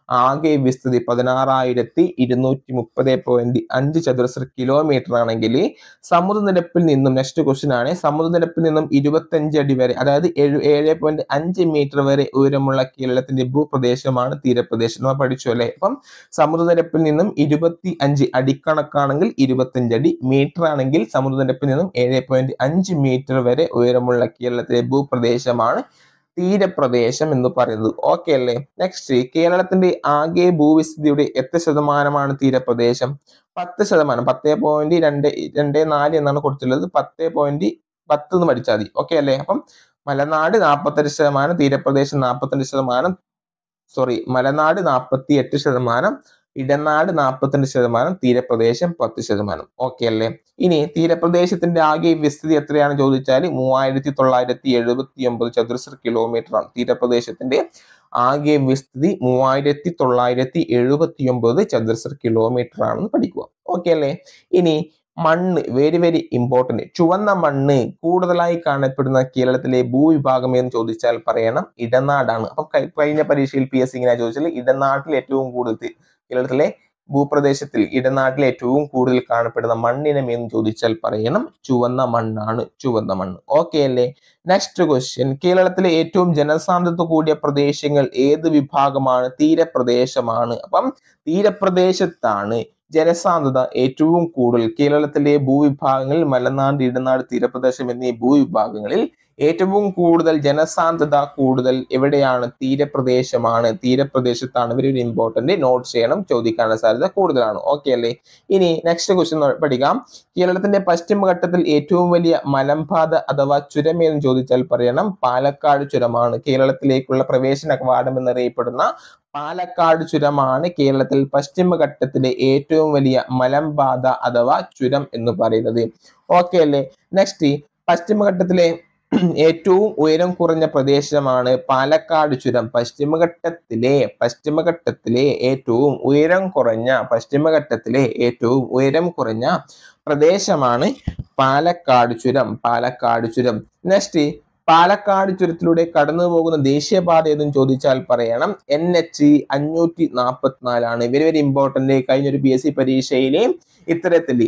ആകെ വിസ്തൃതി പതിനാറായിരത്തി ഇരുന്നൂറ്റി മുപ്പത് പോയിന്റ് അഞ്ച് ചതുരശ്ര കിലോമീറ്റർ ആണെങ്കിൽ സമുദ്രനിരപ്പിൽ നിന്നും നെക്സ്റ്റ് ക്വസ്റ്റ്യൻ ആണ് സമുദ്രനിരപ്പിൽ നിന്നും ഇരുപത്തഞ്ച് അടി വരെ അതായത് ഏഴ് ഏഴ് പോയിന്റ് അഞ്ച് മീറ്റർ വരെ ഉയരമുള്ള കേരളത്തിന്റെ ഭൂപ്രദേശമാണ് തീരപ്രദേശം നമ്മൾ പഠിച്ചു അല്ലെ അപ്പം സമുദ്രനിരപ്പിൽ നിന്നും ഇരുപത്തി അഞ്ച് അടിക്കണക്കാണെങ്കിൽ ഇരുപത്തഞ്ച് അടി മീറ്റർ ആണെങ്കിൽ സമുദ്രനിരപ്പിൽ നിന്നും ഏഴ് പോയിന്റ് അഞ്ച് മീറ്റർ വരെ ഉയരമുള്ള കേരളത്തിലെ ഭൂപ്രദേശമാണ് തീരപ്രദേശം എന്ന് പറയുന്നത് ഓക്കെ അല്ലേ നെക്സ്റ്റ് കേരളത്തിന്റെ ആകെ ഭൂവിസ്തൃതിയുടെ എത്ര ശതമാനമാണ് തീരപ്രദേശം പത്ത് ശതമാനം പത്തേ പോയിന്റ് രണ്ട് രണ്ട് നാല് എന്നാണ് കൊടുത്തിട്ടുള്ളത് പത്തേ പോയിന്റ് പത്ത് എന്ന് പഠിച്ചാൽ മതി ഓക്കെ അല്ലേ അപ്പം മലനാട് നാൽപ്പത്തഞ്ച് ശതമാനം തീരപ്രദേശം നാൽപ്പത്തഞ്ച് ശതമാനം സോറി മലനാട് നാൽപ്പത്തി എട്ട് ശതമാനം ഇടനാട് നാൽപ്പത്തിരണ്ട് ശതമാനം തീരപ്രദേശം പത്ത് ശതമാനം ഓക്കെ അല്ലേ ഇനി തീരപ്രദേശത്തിന്റെ ആകെ വിസ്തൃതി എത്രയാണ് ചോദിച്ചാൽ മൂവായിരത്തി തൊള്ളായിരത്തി എഴുപത്തി ഒമ്പത് ചതുരശ്ര കിലോമീറ്റർ ആണ് തീരപ്രദേശത്തിന്റെ ആകെ വിസ്തൃതി മൂവായിരത്തി തൊള്ളായിരത്തി എഴുപത്തി ഒമ്പത് ചതുരശ്ര കിലോമീറ്റർ ആണെന്ന് പഠിക്കുക ഓക്കെ അല്ലേ ഇനി മണ്ണ് വെരി വെരി ഇമ്പോർട്ടന്റ് ചുവന്ന മണ്ണ് കൂടുതലായി കാണപ്പെടുന്ന കേരളത്തിലെ ഭൂവിഭാഗം എന്ന് ചോദിച്ചാൽ പറയണം ഇടനാടാണ് അപ്പൊ കഴി- കഴിഞ്ഞ പരീക്ഷയിൽ പി എസ് ഇങ്ങനെ ചോദിച്ചാൽ ഇടനാട്ടിൽ ഏറ്റവും കൂടുതൽ തി- കേരളത്തിലെ ഭൂപ്രദേശത്തിൽ ഇടനാട്ടിൽ ഏറ്റവും കൂടുതൽ കാണപ്പെടുന്ന മണ്ണിനം എന്ന് ചോദിച്ചാൽ പറയണം ചുവന്ന മണ്ണാണ് ചുവന്ന മണ്ണ് ഓക്കെ അല്ലേ നെക്സ്റ്റ് ക്വസ്റ്റ്യൻ കേരളത്തിലെ ഏറ്റവും ജനസാന്ദ്രത കൂടിയ പ്രദേശങ്ങൾ ഏത് വിഭാഗമാണ് തീരപ്രദേശമാണ് അപ്പം തീരപ്രദേശത്താണ് ജനസാന്ദ്രത ഏറ്റവും കൂടുതൽ കേരളത്തിലെ ഭൂവിഭാഗങ്ങളിൽ മലനാട് ഇടനാട് തീരപ്രദേശം എന്നീ ഭൂവിഭാഗങ്ങളിൽ ഏറ്റവും കൂടുതൽ ജനസാന്ദ്രത കൂടുതൽ എവിടെയാണ് തീരപ്രദേശമാണ് തീരപ്രദേശത്താണ് ഇവർ ഒരു ഇമ്പോർട്ടന്റ് നോട്ട് ചെയ്യണം ചോദിക്കാനുള്ള സാധ്യത കൂടുതലാണ് ഓക്കെ അല്ലേ ഇനി നെക്സ്റ്റ് ക്വസ്റ്റ്യൻ പഠിക്കാം കേരളത്തിന്റെ പശ്ചിമഘട്ടത്തിൽ ഏറ്റവും വലിയ മലമ്പാത അഥവാ ചുരം എന്ന് ചോദിച്ചാൽ പറയണം പാലക്കാട് ചുരമാണ് കേരളത്തിലേക്കുള്ള പ്രവേശന കവാടം എന്നറിയപ്പെടുന്ന പാലക്കാട് ചുരമാണ് കേരളത്തിൽ പശ്ചിമഘട്ടത്തിലെ ഏറ്റവും വലിയ മലമ്പാത അഥവാ ചുരം എന്ന് പറയുന്നത് ഓക്കെ അല്ലേ നെക്സ്റ്റ് പശ്ചിമഘട്ടത്തിലെ ഏറ്റവും ഉയരം കുറഞ്ഞ പ്രദേശമാണ് പാലക്കാട് ചുരം പശ്ചിമഘട്ടത്തിലെ പശ്ചിമഘട്ടത്തിലെ ഏറ്റവും ഉയരം കുറഞ്ഞ പശ്ചിമഘട്ടത്തിലെ ഏറ്റവും ഉയരം കുറഞ്ഞ പ്രദേശമാണ് പാലക്കാട് ചുരം പാലക്കാട് ചുരം നെക്സ്റ്റ് പാലക്കാട് ചുരത്തിലൂടെ കടന്നു പോകുന്ന ദേശീയപാത ഏതെന്ന് ചോദിച്ചാൽ പറയണം എൻ എച്ച് അഞ്ഞൂറ്റി നാൽപ്പത്തിനാലാണ് വെരി വെരി ഇമ്പോർട്ടന്റ് കഴിഞ്ഞൊരു പി എസ് സി പരീക്ഷയിലെ ഇത്തരത്തിൽ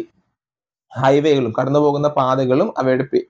ഹൈവേകളും കടന്നു പോകുന്ന പാതകളും അവയുടെ പേ-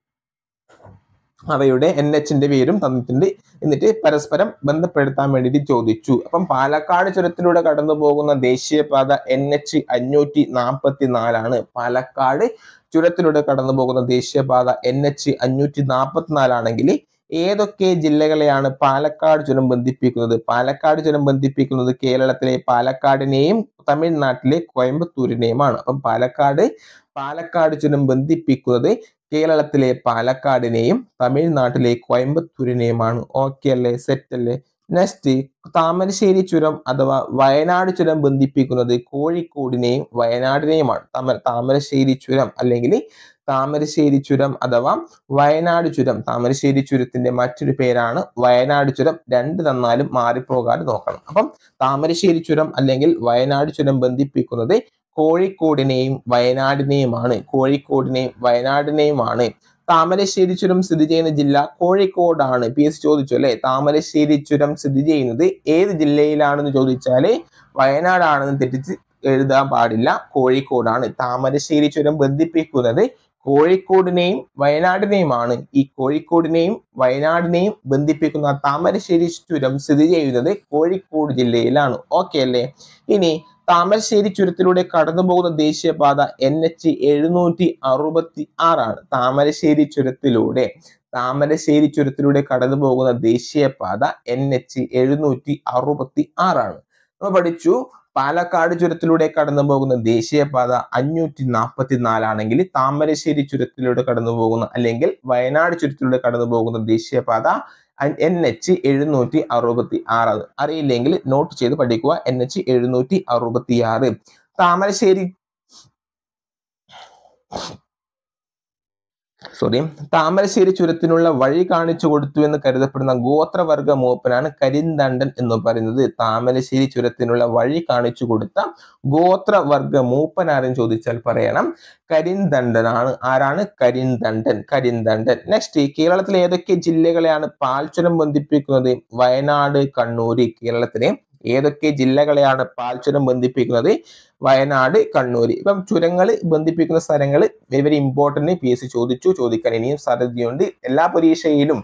അവയുടെ എൻ എച്ചിന്റെ പേരും തന്നിട്ടുണ്ട് എന്നിട്ട് പരസ്പരം ബന്ധപ്പെടുത്താൻ വേണ്ടിയിട്ട് ചോദിച്ചു അപ്പം പാലക്കാട് ചുരത്തിലൂടെ കടന്നു പോകുന്ന ദേശീയപാത എൻ എച്ച് അഞ്ഞൂറ്റി നാൽപ്പത്തി നാലാണ് പാലക്കാട് ചുരത്തിലൂടെ കടന്നു പോകുന്ന ദേശീയപാത എൻ എച്ച് അഞ്ഞൂറ്റി നാൽപ്പത്തിനാലാണെങ്കിൽ ഏതൊക്കെ ജില്ലകളെയാണ് പാലക്കാട് ചുരം ബന്ധിപ്പിക്കുന്നത് പാലക്കാട് ചുരം ബന്ധിപ്പിക്കുന്നത് കേരളത്തിലെ പാലക്കാടിനെയും തമിഴ്നാട്ടിലെ കോയമ്പത്തൂരിനെയുമാണ് അപ്പം പാലക്കാട് പാലക്കാട് ചുരം ബന്ധിപ്പിക്കുന്നത് കേരളത്തിലെ പാലക്കാടിനെയും തമിഴ്നാട്ടിലെ കോയമ്പത്തൂരിനെയുമാണ് ഓക്കെ അല്ലേ സെറ്റ് അല്ലേ നെക്സ്റ്റ് താമരശ്ശേരി ചുരം അഥവാ വയനാട് ചുരം ബന്ധിപ്പിക്കുന്നത് കോഴിക്കോടിനെയും വയനാടിനെയുമാണ് തമ താമരശ്ശേരി ചുരം അല്ലെങ്കിൽ താമരശ്ശേരി ചുരം അഥവാ വയനാട് ചുരം താമരശ്ശേരി ചുരത്തിന്റെ മറ്റൊരു പേരാണ് വയനാട് ചുരം രണ്ട് തന്നാലും മാറിപ്പോകാതെ നോക്കണം അപ്പം താമരശ്ശേരി ചുരം അല്ലെങ്കിൽ വയനാട് ചുരം ബന്ധിപ്പിക്കുന്നത് കോഴിക്കോടിനെയും വയനാടിനെയുമാണ് കോഴിക്കോടിനെയും വയനാടിനെയുമാണ് താമരശ്ശേരി ചുരം സ്ഥിതി ചെയ്യുന്ന ജില്ല കോഴിക്കോടാണ് പി എസ് ചോദിച്ചു അല്ലെ താമരശ്ശേരി ചുരം സ്ഥിതി ചെയ്യുന്നത് ഏത് ജില്ലയിലാണെന്ന് ചോദിച്ചാല് വയനാടാണെന്ന് തെറ്റിച്ച് എഴുതാൻ പാടില്ല കോഴിക്കോടാണ് താമരശ്ശേരി ചുരം ബന്ധിപ്പിക്കുന്നത് കോഴിക്കോടിനെയും വയനാടിനെയുമാണ് ഈ കോഴിക്കോടിനെയും വയനാടിനെയും ബന്ധിപ്പിക്കുന്ന താമരശ്ശേരി ചുരം സ്ഥിതി ചെയ്യുന്നത് കോഴിക്കോട് ജില്ലയിലാണ് ഓക്കെ അല്ലേ ഇനി താമരശ്ശേരി ചുരത്തിലൂടെ കടന്നു പോകുന്ന ദേശീയപാത എൻ എച്ച് എഴുന്നൂറ്റി അറുപത്തി ആറാണ് താമരശ്ശേരി ചുരത്തിലൂടെ താമരശ്ശേരി ചുരത്തിലൂടെ കടന്നു പോകുന്ന ദേശീയപാത എൻ എച്ച് എഴുന്നൂറ്റി അറുപത്തി ആറാണ് നമ്മൾ പഠിച്ചു പാലക്കാട് ചുരത്തിലൂടെ കടന്നു പോകുന്ന ദേശീയപാത അഞ്ഞൂറ്റി നാൽപ്പത്തി നാലാണെങ്കിൽ താമരശ്ശേരി ചുരത്തിലൂടെ കടന്നു പോകുന്ന അല്ലെങ്കിൽ വയനാട് ചുരത്തിലൂടെ കടന്നു പോകുന്ന ദേശീയപാത എൻ എച്ച് എഴുന്നൂറ്റി അറുപത്തി ആറ് അറിയില്ലെങ്കിൽ നോട്ട് ചെയ്ത് പഠിക്കുക എൻ എച്ച് എഴുന്നൂറ്റി അറുപത്തി ആറ് താമരശ്ശേരി സോറി താമരശ്ശേരി ചുരത്തിനുള്ള വഴി കാണിച്ചു കൊടുത്തു എന്ന് കരുതപ്പെടുന്ന ഗോത്രവർഗ മൂപ്പനാണ് കരിന്തണ്ടൻ എന്ന് പറയുന്നത് താമരശ്ശേരി ചുരത്തിനുള്ള വഴി കാണിച്ചു കൊടുത്ത ഗോത്രവർഗ മൂപ്പൻ ആരെന്ന് ചോദിച്ചാൽ പറയണം കരിന്തണ്ടനാണ് ആരാണ് കരിന്തണ്ടൻ കരിന്തണ്ടൻ നെക്സ്റ്റ് കേരളത്തിലെ ഏതൊക്കെ ജില്ലകളെയാണ് പാൽച്ചുരം ബന്ധിപ്പിക്കുന്നത് വയനാട് കണ്ണൂര് കേരളത്തിലെ ഏതൊക്കെ ജില്ലകളെയാണ് പാൽച്ചുരം ബന്ധിപ്പിക്കുന്നത് വയനാട് കണ്ണൂർ ഇപ്പം ചുരങ്ങൾ ബന്ധിപ്പിക്കുന്ന സ്ഥലങ്ങൾ very very important P S C ചോദിച്ചു ചോദിക്കാൻ ഇനിയും സാധ്യതയുണ്ട് എല്ലാ പരീക്ഷയിലും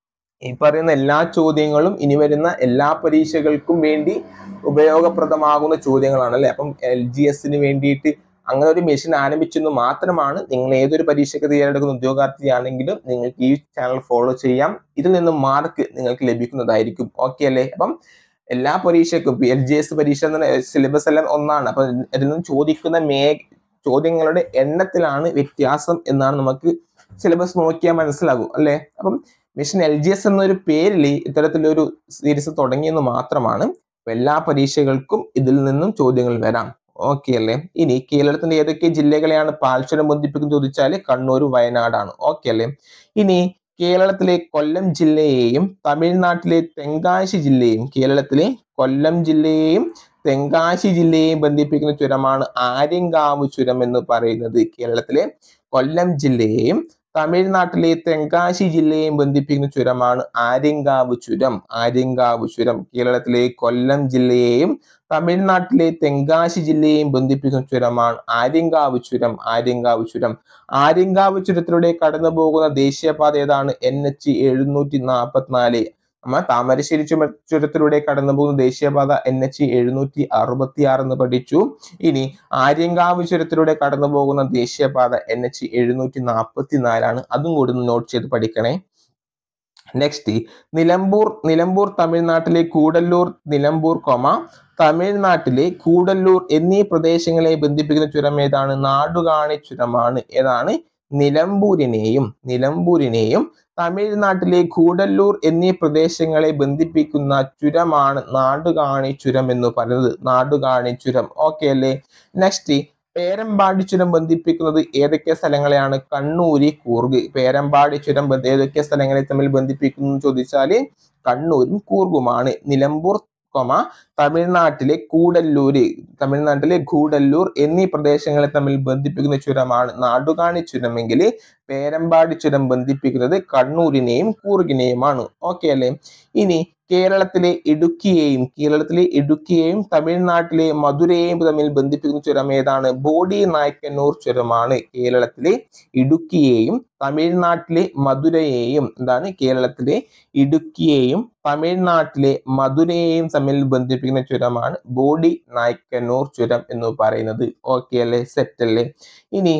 ഈ പറയുന്ന എല്ലാ ചോദ്യങ്ങളും ഇനി വരുന്ന എല്ലാ പരീക്ഷകൾക്കും വേണ്ടി ഉപയോഗപ്രദമാകുന്ന ചോദ്യങ്ങളാണ് അല്ലെ അപ്പം എൽ ജി എസിന് വേണ്ടിയിട്ട് അങ്ങനെ ഒരു മെഷീൻ ആരംഭിച്ചെന്ന് മാത്രമാണ് നിങ്ങൾ ഏതൊരു പരീക്ഷയ്ക്ക് തയ്യാറെടുക്കുന്ന ഉദ്യോഗാർത്ഥിയാണെങ്കിലും നിങ്ങൾക്ക് ഈ ചാനൽ ഫോളോ ചെയ്യാം ഇതിൽ നിന്നും മാർക്ക് നിങ്ങൾക്ക് ലഭിക്കുന്നതായിരിക്കും ഓക്കെ അല്ലേ അപ്പം എല്ലാ പരീക്ഷയ്ക്കും എൽ ജി എസ് പരീക്ഷ സിലബസ് എല്ലാം ഒന്നാണ് അപ്പൊ ഇതിൽ നിന്നും ചോദിക്കുന്ന മേ ചോദ്യങ്ങളുടെ എണ്ണത്തിലാണ് വ്യത്യാസം എന്നാണ് നമുക്ക് സിലബസ് നോക്കിയാൽ മനസ്സിലാകും അല്ലെ അപ്പം മിഷൻ എൽ ജി എസ് എന്നൊരു പേരിൽ ഇത്തരത്തിലൊരു സീരീസ് തുടങ്ങിയെന്ന് മാത്രമാണ് അപ്പൊ എല്ലാ പരീക്ഷകൾക്കും ഇതിൽ നിന്നും ചോദ്യങ്ങൾ വരാം ഓക്കെ അല്ലേ ഇനി കേരളത്തിന്റെ ഏതൊക്കെ ജില്ലകളെയാണ് പാൽച്ചുരം ബന്ധിപ്പിക്കുന്നത് ചോദിച്ചാൽ കണ്ണൂർ വയനാടാണ് ഓക്കെ അല്ലേ ഇനി കേരളത്തിലെ കൊല്ലം ജില്ലയെയും തമിഴ്നാട്ടിലെ തെങ്കാശി ജില്ലയും കേരളത്തിലെ കൊല്ലം ജില്ലയെയും തെങ്കാശി ജില്ലയെയും ബന്ധിപ്പിക്കുന്ന ചുരമാണ് ആര്യങ്കാവ് ചുരം എന്ന് പറയുന്നത് കേരളത്തിലെ കൊല്ലം ജില്ലയെയും തമിഴ്നാട്ടിലെ തെങ്കാശി ജില്ലയെയും ബന്ധിപ്പിക്കുന്ന ചുരമാണ് ആര്യങ്കാവ് ചുരം ആര്യങ്കാവ് ചുരം കേരളത്തിലെ കൊല്ലം ജില്ലയെയും തമിഴ്നാട്ടിലെ തെങ്കാശി ജില്ലയെയും ബന്ധിപ്പിക്കുന്ന ചുരമാണ് ആര്യങ്കാവ് ചുരം ആര്യങ്കാവ് ചുരം ആര്യങ്കാവ് ചുരത്തിലൂടെ കടന്നു പോകുന്ന ദേശീയപാത ഏതാണ് എൻ എച്ച് എഴുന്നൂറ്റി നാൽപ്പത്തിനാല് നമ്മൾ താമരശ്ശേരി ചുമ ചുരത്തിലൂടെ കടന്നു പോകുന്ന ദേശീയപാത എൻ എച്ച് എഴുന്നൂറ്റി അറുപത്തി ആറ് എന്ന് പഠിച്ചു ഇനി ആര്യങ്കാവ് ചുരത്തിലൂടെ കടന്നു പോകുന്ന ദേശീയപാത എൻ എച്ച് എഴുന്നൂറ്റി നാൽപ്പത്തി നാലാണ് അതും കൂടി ഒന്ന് നോട്ട് ചെയ്ത് പഠിക്കണേ നെക്സ്റ്റ് നിലമ്പൂർ നിലമ്പൂർ തമിഴ്നാട്ടിലെ കൂടല്ലൂർ നിലമ്പൂർ കൊമ തമിഴ്നാട്ടിലെ കൂടല്ലൂർ എന്നീ പ്രദേശങ്ങളെ ബന്ധിപ്പിക്കുന്ന ചുരം ഏതാണ് നാടുകാണി ചുരമാണ് ഏതാണ് നിലമ്പൂരിനെയും നിലമ്പൂരിനെയും തമിഴ്നാട്ടിലെ കൂടല്ലൂർ എന്നീ പ്രദേശങ്ങളെ ബന്ധിപ്പിക്കുന്ന ചുരമാണ് നാടുകാണി ചുരം എന്ന് പറയുന്നത് നാടുകാണി ചുരം ഓക്കെ അല്ലേ നെക്സ്റ്റ് പേരമ്പാടി ചുരം ബന്ധിപ്പിക്കുന്നത് ഏതൊക്കെ സ്ഥലങ്ങളെയാണ് കണ്ണൂര് കൂർഗ് പേരമ്പാടി ചുരം ബന്ധ- ഏതൊക്കെ സ്ഥലങ്ങളെ തമ്മിൽ ബന്ധിപ്പിക്കുന്നു എന്ന് ചോദിച്ചാല് കണ്ണൂരും കൂർഗുമാണ് നിലമ്പൂർ കൊമ തമിഴ്നാട്ടിലെ കൂടല്ലൂര് തമിഴ്നാട്ടിലെ ഗൂഡല്ലൂർ എന്നീ പ്രദേശങ്ങളെ തമ്മിൽ ബന്ധിപ്പിക്കുന്ന ചുരമാണ് നാടുകാണി ചുരമെങ്കിൽ പേരമ്പാടി ചുരം ബന്ധിപ്പിക്കുന്നത് കണ്ണൂരിനെയും കൂർഗിനെയുമാണ് ഓക്കെ അല്ലേ ഇനി കേരളത്തിലെ ഇടുക്കിയെയും കേരളത്തിലെ ഇടുക്കിയെയും തമിഴ്നാട്ടിലെ മധുരയെയും തമ്മിൽ ബന്ധിപ്പിക്കുന്ന ചുരം ഏതാണ് ബോഡി നായ്ക്കന്നൂർ ചുരമാണ് കേരളത്തിലെ ഇടുക്കിയെയും തമിഴ്നാട്ടിലെ മധുരയെയും എന്താണ് കേരളത്തിലെ ഇടുക്കിയെയും തമിഴ്നാട്ടിലെ മധുരയെയും തമ്മിൽ ബന്ധിപ്പിക്കുന്ന ചുരമാണ് ബോഡി നായ്ക്കന്നൂർ ചുരം എന്ന് പറയുന്നത് ഓക്കെ അല്ലേ സെറ്റ് അല്ലേ ഇനി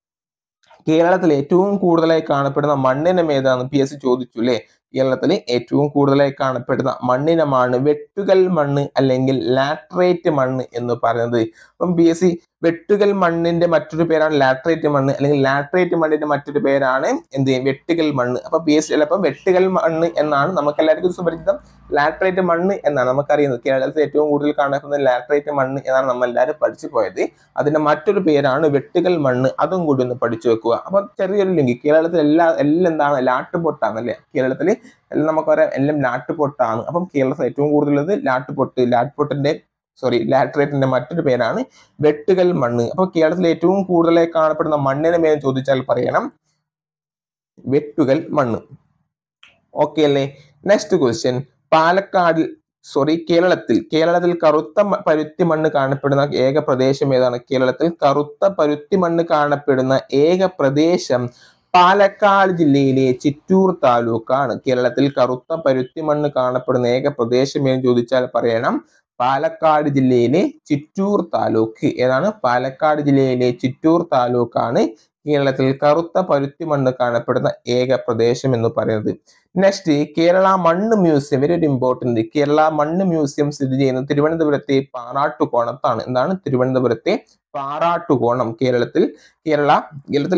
കേരളത്തിൽ ഏറ്റവും കൂടുതലായി കാണപ്പെടുന്ന മണ്ണിനം ഏതാന്ന് പി എസ് സി ചോദിച്ചു അല്ലേ കേരളത്തിൽ ഏറ്റവും കൂടുതലായി കാണപ്പെടുന്ന മണ്ണിനമാണ് വെട്ടുകൽ മണ്ണ് അല്ലെങ്കിൽ ലാട്രേറ്റ് മണ്ണ് എന്ന് പറയുന്നത് അപ്പം പി എസ് സി വെട്ടുകൽ മണ്ണിന്റെ മറ്റൊരു പേരാണ് ലാട്രേറ്റ് മണ്ണ് അല്ലെങ്കിൽ ലാട്രേറ്റ് മണ്ണിന്റെ മറ്റൊരു പേരാണ് എന്ത് വെട്ടുകൽ മണ്ണ് അപ്പൊ പി എസ് സി ചിലപ്പോൾ വെട്ടുകൽ മണ്ണ് എന്നാണ് നമുക്ക് എല്ലാവർക്കും സുപരിചിതം ലാട്രേറ്റ് മണ്ണ് എന്നാണ് നമുക്കറിയുന്നത് കേരളത്തിൽ ഏറ്റവും കൂടുതൽ കാണപ്പെടുന്ന ലാട്രേറ്റ് മണ്ണ് എന്നാണ് നമ്മൾ എല്ലാവരും പഠിച്ചു പോയത് അതിന്റെ മറ്റൊരു പേരാണ് വെട്ടുകൽ മണ്ണ് അതും കൂടി ഒന്ന് പഠിച്ചു വെക്കുക അപ്പൊ ചെറിയൊരു ലിങ്ക് കേരളത്തിൽ എല്ലാ എല്ലാം എന്താണ് ലാട്ടുപൊട്ടാണ് അല്ലേ കേരളത്തിൽ എല്ലാം നമുക്കറിയാം എല്ലാം ലാട്ടുപൊട്ടാണ് അപ്പം കേരളത്തിൽ ഏറ്റവും കൂടുതലുള്ളത് ലാട്ടുപൊട്ട് ലാട്ടുപൊട്ടിന്റെ സോറി ലാട്രേറ്റിന്റെ മറ്റൊരു പേരാണ് വെട്ടുകൽ മണ്ണ് അപ്പൊ കേരളത്തിൽ ഏറ്റവും കൂടുതലായി കാണപ്പെടുന്ന മണ്ണിന് മേൽ ചോദിച്ചാൽ പറയണം വെട്ടുകൽ മണ്ണ് ഓക്കെ അല്ലേ നെക്സ്റ്റ് ക്വസ്റ്റ്യൻ പാലക്കാടിൽ സോറി കേരളത്തിൽ കേരളത്തിൽ കറുത്ത മ- പരുത്തി മണ്ണ് കാണപ്പെടുന്ന ഏക പ്രദേശം ഏതാണ് കേരളത്തിൽ കറുത്ത പരുത്തി മണ്ണ് കാണപ്പെടുന്ന ഏക പ്രദേശം പാലക്കാട് ജില്ലയിലെ ചിറ്റൂർ താലൂക്കാണ് കേരളത്തിൽ കറുത്ത പരുത്തി മണ്ണ് കാണപ്പെടുന്ന ഏക പ്രദേശം എന്ന് ചോദിച്ചാൽ പറയണം പാലക്കാട് ജില്ലയിലെ ചിറ്റൂർ താലൂക്ക് ഏതാണ് പാലക്കാട് ജില്ലയിലെ ചിറ്റൂർ താലൂക്കാണ് കേരളത്തിൽ കറുത്ത പരുത്തി മണ്ണ് കാണപ്പെടുന്ന ഏക പ്രദേശം എന്ന് പറയുന്നത് നെക്സ്റ്റ് കേരള മണ്ണ് മ്യൂസിയം വെരി ഒരു ഇമ്പോർട്ടന്റ് കേരള മണ്ണ് മ്യൂസിയം സ്ഥിതി ചെയ്യുന്നത് തിരുവനന്തപുരത്തെ പാറാട്ടുകോണത്താണ് എന്താണ് തിരുവനന്തപുരത്തെ പാറാട്ടുകോണം കേരളത്തിൽ കേരള കേരളത്തിൽ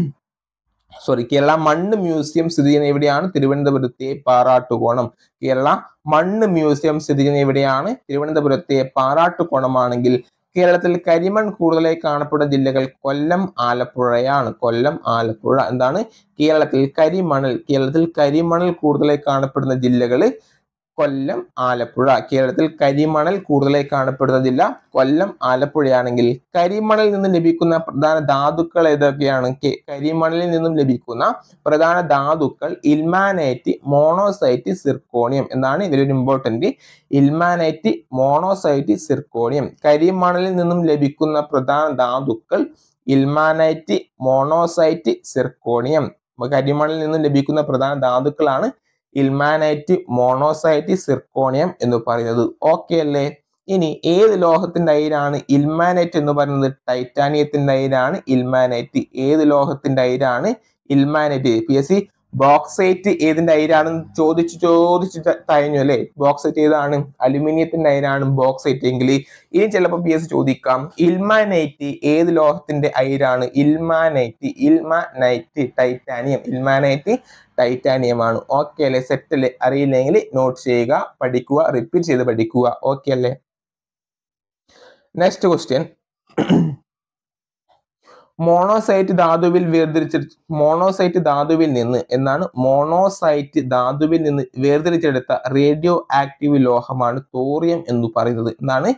സോറി കേരള മണ്ണ് മ്യൂസിയം സ്ഥിതി ചെയ്യുന്ന എവിടെയാണ് തിരുവനന്തപുരത്തെ പാറാട്ടുകോണം കേരള മണ്ണ് മ്യൂസിയം സ്ഥിതി ചെയ്യുന്ന എവിടെയാണ് തിരുവനന്തപുരത്തെ പാറാട്ടുകോണമാണെങ്കിൽ കേരളത്തിൽ കരിമൺ കൂടുതലായി കാണപ്പെടുന്ന ജില്ലകൾ കൊല്ലം ആലപ്പുഴയാണ് കൊല്ലം ആലപ്പുഴ എന്താണ് കേരളത്തിൽ കരിമണൽ കേരളത്തിൽ കരിമണൽ കൂടുതലായി കാണപ്പെടുന്ന ജില്ലകൾ കൊല്ലം ആലപ്പുഴ കേരളത്തിൽ കരിമണൽ കൂടുതലായി കാണപ്പെടുന്ന ജില്ല കൊല്ലം ആലപ്പുഴയാണെങ്കിൽ കരിമണലിൽ നിന്നും ലഭിക്കുന്ന പ്രധാന ധാതുക്കൾ ഏതൊക്കെയാണ് കെ- കരിമണലിൽ നിന്നും ലഭിക്കുന്ന പ്രധാന ധാതുക്കൾ ഇൽമാനൈറ്റ് മോണോസൈറ്റ് സിർക്കോണിയം എന്നാണ് ഇതിലൊരു ഇമ്പോർട്ടന്റ് ഇൽമാനൈറ്റ് മോണോസൈറ്റ് സിർക്കോണിയം കരിമണലിൽ നിന്നും ലഭിക്കുന്ന പ്രധാന ധാതുക്കൾ ഇൽമാനൈറ്റ് മോണോസൈറ്റ് സിർക്കോണിയം അപ്പൊ കരിമണലിൽ നിന്നും ലഭിക്കുന്ന പ്രധാന ധാതുക്കളാണ് ഇൽമാനൈറ്റ് മോണോസൈറ്റ് സിർക്കോണിയം എന്ന് പറയുന്നത് ഓക്കെ അല്ലേ ഇനി ഏത് ലോഹത്തിന്റെ അയിരാണ് ഇൽമാനൈറ്റ് എന്ന് പറയുന്നത് ടൈറ്റാനിയത്തിന്റെ അയിരാണ് ഇൽമാനൈറ്റ് ഏത് ലോഹത്തിന്റെ അയിരാണ് ilmenite P S C bauxite ഏതിന്റെ അയിരാണെന്ന് ചോദിച്ചു ചോദിച്ചു ത- തഴഞ്ഞു അല്ലേ ബോക്സൈറ്റ് ഏതാണ് അലുമിനിയത്തിന്റെ അയിരാണ് ബോക്സൈറ്റ് എങ്കിൽ ഇനി ചിലപ്പോൾ പി എസ് ചോദിക്കാം ഇൽമാനൈറ്റ് ഏത് ലോഹത്തിന്റെ അയിരാണ് ilmenite ilmenite titanium ilmenite titanium ആണ് ഓക്കെ അല്ലേ സെറ്റ് അല്ലേ അറിയില്ലെങ്കിൽ നോട്ട് ചെയ്യുക പഠിക്കുക റിപ്പീറ്റ് ചെയ്ത് പഠിക്കുക ഓക്കെ അല്ലേ നെക്സ്റ്റ് ക്വസ്റ്റ്യൻ മോണോസൈറ്റ് ധാതുവിൽ വേർതിരിച്ച മോണോസൈറ്റ് ധാതുവിൽ നിന്ന് എന്നാണ് മോണോസൈറ്റ് ധാതുവിൽ നിന്ന് വേർതിരിച്ചെടുത്ത റേഡിയോ ആക്റ്റീവ് ലോഹമാണ് തോറിയം എന്ന് പറയുന്നത് എന്നാണ്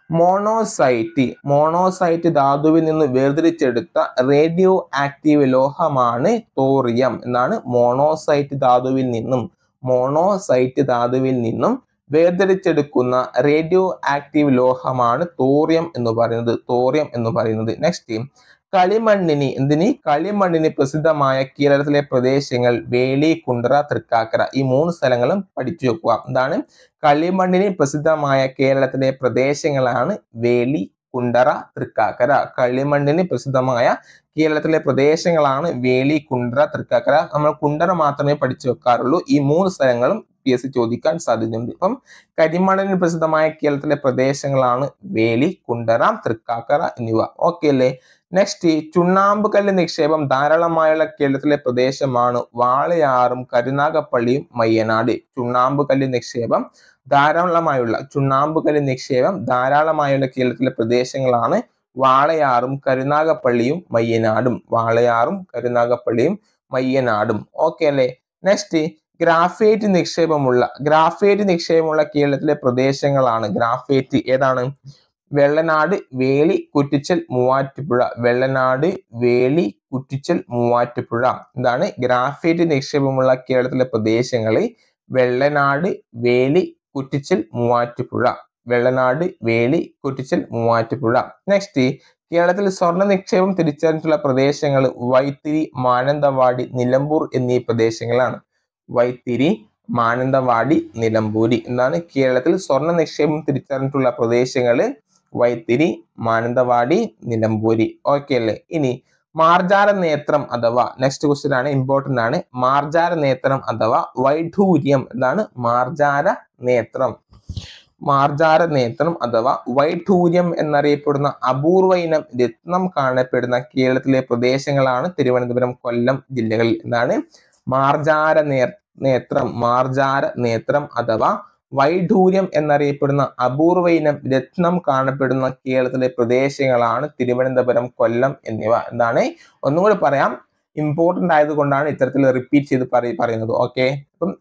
മോണോസൈറ്റ് മോണോസൈറ്റ് ധാതുവിൽ നിന്ന് വേർതിരിച്ചെടുത്ത റേഡിയോ ആക്റ്റീവ് ലോഹമാണ് തോറിയം എന്നാണ് മോണോസൈറ്റ് ധാതുവിൽ നിന്നും മോണോസൈറ്റ് ധാതുവിൽ നിന്നും വേർതിരിച്ചെടുക്കുന്ന റേഡിയോ ആക്റ്റീവ് ലോഹമാണ് തോറിയം എന്ന് പറയുന്നത് തോറിയം എന്ന് പറയുന്നത് നെക്സ്റ്റ് കളിമണ്ണിന് എന്തിന് കളിമണ്ണിന് പ്രസിദ്ധമായ കേരളത്തിലെ പ്രദേശങ്ങൾ വേളി കുണ്ടറ തൃക്കാക്കര ഈ മൂന്ന് സ്ഥലങ്ങളും പഠിച്ചു വെക്കുക എന്താണ് കളിമണ്ണിന് പ്രസിദ്ധമായ കേരളത്തിലെ പ്രദേശങ്ങളാണ് വേളി കുണ്ടറ തൃക്കാക്കര കളിമണ്ണിന് പ്രസിദ്ധമായ കേരളത്തിലെ പ്രദേശങ്ങളാണ് വേളി കുണ്ടറ തൃക്കാക്കര നമ്മൾ കുണ്ടറ മാത്രമേ പഠിച്ചു വെക്കാറുള്ളൂ ഈ മൂന്ന് സ്ഥലങ്ങളും പി എസ് സി ചോദിക്കാൻ സാധ്യതയുണ്ട് അപ്പം കരിമണ്ണിന് പ്രസിദ്ധമായ കേരളത്തിലെ പ്രദേശങ്ങളാണ് വേലി കുണ്ടറ തൃക്കാക്കര എന്നിവ ഓക്കെ അല്ലേ നെക്സ്റ്റ് ചുണ്ണാമ്പ് കല്ല് നിക്ഷേപം ധാരാളമായുള്ള കേരളത്തിലെ പ്രദേശമാണ് വാളയാറും കരുനാഗപ്പള്ളിയും മയ്യനാട് ചുണ്ണാമ്പ് കല്ല് നിക്ഷേപം ധാരാളമായുള്ള ചുണ്ണാമ്പ് കല്ല് നിക്ഷേപം ധാരാളമായുള്ള കേരളത്തിലെ പ്രദേശങ്ങളാണ് വാളയാറും കരുനാഗപ്പള്ളിയും മയ്യനാടും വാളയാറും കരുനാഗപ്പള്ളിയും മയ്യനാടും ഓക്കെ അല്ലേ നെക്സ്റ്റ് ഗ്രാഫൈറ്റ് നിക്ഷേപമുള്ള ഗ്രാഫൈറ്റ് നിക്ഷേപമുള്ള കേരളത്തിലെ പ്രദേശങ്ങളാണ് ഗ്രാഫൈറ്റ് ഏതാണ് വെള്ളനാട് വേളി കുറ്റിച്ചൽ മൂവാറ്റുപുഴ വെള്ളനാട് വേളി കുറ്റിച്ചൽ മൂവാറ്റുപുഴ എന്താണ് ഗ്രാഫൈറ്റ് നിക്ഷേപമുള്ള കേരളത്തിലെ പ്രദേശങ്ങളിൽ വെള്ളനാട് വേലി കുറ്റിച്ചൽ മൂവാറ്റുപുഴ വെള്ളനാട് വേളി കുറ്റിച്ചൽ മൂവാറ്റുപുഴ നെക്സ്റ്റ് കേരളത്തിൽ സ്വർണ്ണ നിക്ഷേപം തിരിച്ചറിഞ്ഞിട്ടുള്ള പ്രദേശങ്ങൾ വൈത്തിരി മാനന്തവാടി നിലമ്പൂർ എന്നീ പ്രദേശങ്ങളാണ് വൈത്തിരി മാനന്തവാടി നിലമ്പൂരി എന്നാണ് കേരളത്തിൽ സ്വർണ്ണ നിക്ഷേപം തിരിച്ചറിഞ്ഞിട്ടുള്ള പ്രദേശങ്ങൾ വൈത്തിരി മാനന്തവാടി നിലമ്പൂരി ഓക്കെ അല്ലേ ഇനി മാർജാര നേത്രം അഥവാ നെക്സ്റ്റ് ക്വസ്റ്റ്യൻ ആണ് ഇമ്പോർട്ടന്റ് ആണ് മാർജാര നേത്രം അഥവാ വൈഢൂര്യം എന്താണ് മാർജാര നേത്രം മാർജാര നേത്രം അഥവാ വൈഢൂര്യം എന്നറിയപ്പെടുന്ന അപൂർവ ഇനം രത്നം കാണപ്പെടുന്ന കേരളത്തിലെ പ്രദേശങ്ങളാണ് തിരുവനന്തപുരം കൊല്ലം ജില്ലകളിൽ എന്താണ് മാർജാര നേർ നേത്രം മാർജാര നേത്രം അഥവാ വൈഢൂര്യം എന്നറിയപ്പെടുന്ന അപൂർവ ഇനം രത്നം കാണപ്പെടുന്ന കേരളത്തിലെ പ്രദേശങ്ങളാണ് തിരുവനന്തപുരം കൊല്ലം എന്നിവ എന്താണ് ഒന്നും കൂടി പറയാം ഇമ്പോർട്ടന്റ് ആയതുകൊണ്ടാണ് ഇത്തരത്തിൽ റിപ്പീറ്റ് ചെയ്ത് പറയ പറയുന്നത് ഓക്കെ അപ്പം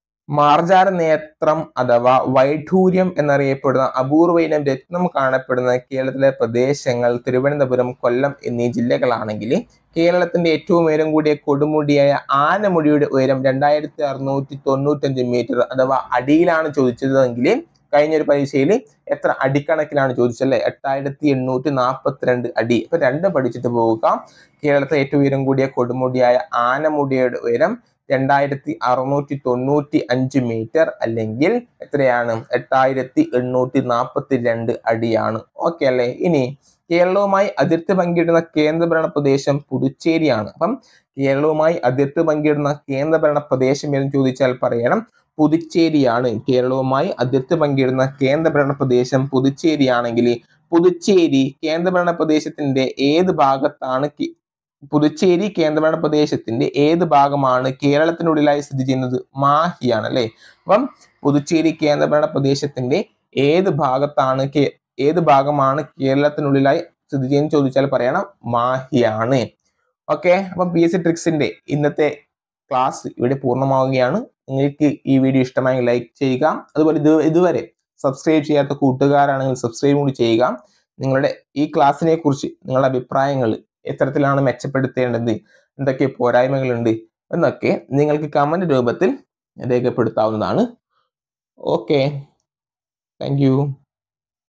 മാർജാര നേത്രം അഥവാ വൈഢൂര്യം എന്നറിയപ്പെടുന്ന അപൂർവ ഇനം രത്നം കാണപ്പെടുന്ന കേരളത്തിലെ പ്രദേശങ്ങൾ തിരുവനന്തപുരം കൊല്ലം എന്നീ ജില്ലകളാണെങ്കിൽ കേരളത്തിന്റെ ഏറ്റവും ഉയരം കൂടിയ കൊടുമുടിയായ ആനമുടിയുടെ ഉയരം രണ്ടായിരത്തി അറുന്നൂറ്റി തൊണ്ണൂറ്റഞ്ച് മീറ്റർ അഥവാ അടിയിലാണ് ചോദിച്ചതെങ്കിൽ കഴിഞ്ഞൊരു പരീക്ഷയിൽ എത്ര അടിക്കണക്കിലാണ് ചോദിച്ചല്ലേ എട്ടായിരത്തി എണ്ണൂറ്റി നാൽപ്പത്തിരണ്ട് അടി ഇപ്പൊ രണ്ടും പഠിച്ചിട്ട് പോവുക കേരളത്തിലെ ഏറ്റവും ഉയരം കൂടിയ കൊടുമുടിയായ ആനമുടിയുടെ ഉയരം രണ്ടായിരത്തി അറുന്നൂറ്റി തൊണ്ണൂറ്റി അഞ്ച് മീറ്റർ അല്ലെങ്കിൽ എത്രയാണ് എട്ടായിരത്തി എണ്ണൂറ്റി നാൽപ്പത്തി രണ്ട് അടിയാണ് ഓക്കെ അല്ലേ ഇനി കേരളവുമായി അതിർത്തി പങ്കിടുന്ന കേന്ദ്രഭരണ പ്രദേശം പുതുച്ചേരിയാണ് അപ്പം കേരളവുമായി അതിർത്തി പങ്കിടുന്ന കേന്ദ്രഭരണ പ്രദേശം എന്ന് ചോദിച്ചാൽ പറയണം പുതുച്ചേരിയാണ് കേരളവുമായി അതിർത്തി പങ്കിടുന്ന കേന്ദ്രഭരണ പ്രദേശം പുതുച്ചേരിയാണെങ്കിൽ പുതുച്ചേരി കേന്ദ്രഭരണ പ്രദേശത്തിന്റെ ഏത് ഭാഗത്താണ് കി- പുതുച്ചേരി കേന്ദ്രഭരണ പ്രദേശത്തിന്റെ ഏത് ഭാഗമാണ് കേരളത്തിനുള്ളിലായി സ്ഥിതി ചെയ്യുന്നത് മാഹിയാണ് അല്ലെ അപ്പം പുതുച്ചേരി കേന്ദ്രഭരണ പ്രദേശത്തിന്റെ ഏത് ഭാഗത്താണ് കേ- ഏത് ഭാഗമാണ് കേരളത്തിനുള്ളിലായി സ്ഥിതി ചെയ്യുന്നത് ചോദിച്ചാൽ പറയണം മാഹിയാണ് ഓക്കെ അപ്പം പി എസ് സി ട്രിക്സിന്റെ ഇന്നത്തെ ക്ലാസ് ഇവിടെ പൂർണ്ണമാവുകയാണ് നിങ്ങൾക്ക് ഈ വീഡിയോ ഇഷ്ടമായി ലൈക്ക് ചെയ്യുക അതുപോലെ ഇത് ഇതുവരെ സബ്സ്ക്രൈബ് ചെയ്യാത്ത കൂട്ടുകാരാണെങ്കിൽ സബ്സ്ക്രൈബ് കൂടി ചെയ്യുക നിങ്ങളുടെ ഈ ക്ലാസ്സിനെ കുറിച്ച് നിങ്ങളുടെ അഭിപ്രായങ്ങൾ എത്തരത്തിലാണ് മെച്ചപ്പെടുത്തേണ്ടത് എന്തൊക്കെ പോരായ്മകളുണ്ട് എന്നൊക്കെ നിങ്ങൾക്ക് കമന്റ് രൂപത്തിൽ രേഖപ്പെടുത്താവുന്നതാണ് ഓക്കെ താങ്ക്